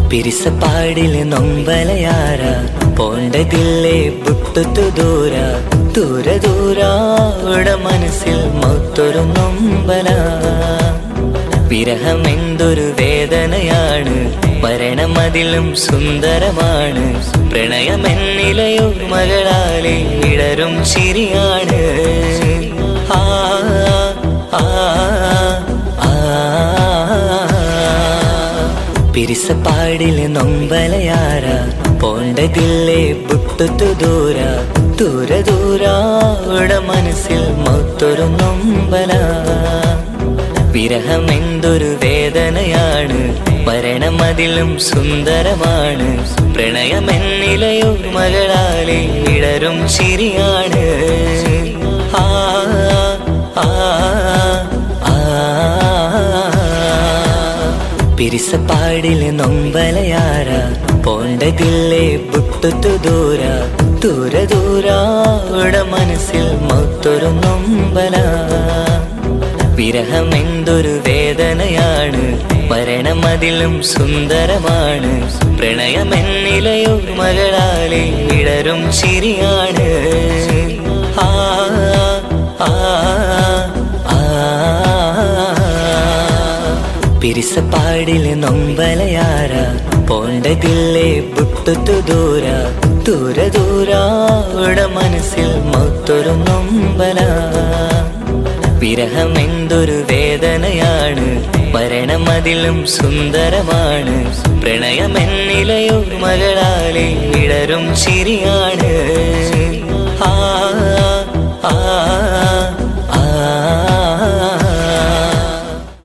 പിരിസപ്പാടില് നൊമ്പലയാര പോണ്ടതില്ലേ ബുട്ടുത്തു ദൂര ദൂര ദൂര ഇവിടെ മനസ്സിൽ മൊത്തൊരു നൊമ്പല വിരഹം എന്തൊരു വേദനയാണ് മരണമതിലും സുന്ദരമാണ് പ്രണയമെന്നിലയോ മകളാലെ ഇടരും ചിരിയാണ് ആ ആ ആ പിരിസപ്പാടില് നൊമ്പലയാര പോണ്ടതില്ലേ ബുട്ടുത്തു ദൂര ദൂര ദൂര ഇവിടെ മനസ്സിൽ മൊത്തൊരു നൊമ്പല വിരഹം എന്തൊരു വേദനയാണ് മരണമതിലും സുന്ദരമാണ് പ്രണയമെന്നിലയോ മകളാലെ ഇടരും ചിരിയാണ് ആ ആ ആ പിരിസപ്പാടില് നൊമ്പലയാര പോണ്ടതില്ലേ ബുട്ടുത്തു ദൂര ദൂര ദൂര ഇവിടെ മനസ്സിൽ മൊത്തൊരു നൊമ്പല വിരഹം എന്തൊരു വേദനയാണ് മരണമതിലും സുന്ദരമാണ് പ്രണയമെന്നിലയോ മകളാലെ ഇടരും ചിരിയാണ് ആ ആ ആ പിരിസപ്പാടില് നൊമ്പലയാര പോണ്ടതില്ലേ ബുട്ടുത്തു ദൂര ദൂര ദൂര ഇവിടെ മനസ്സിൽ മൊത്തൊരു നൊമ്പല വിരഹം എന്തൊരു വേദനയാണ് മരണമതിലും സുന്ദരമാണ് പ്രണയമെന്നിലയോ മകളാലെ ഇടരും ചിരിയാണ് ആ ആ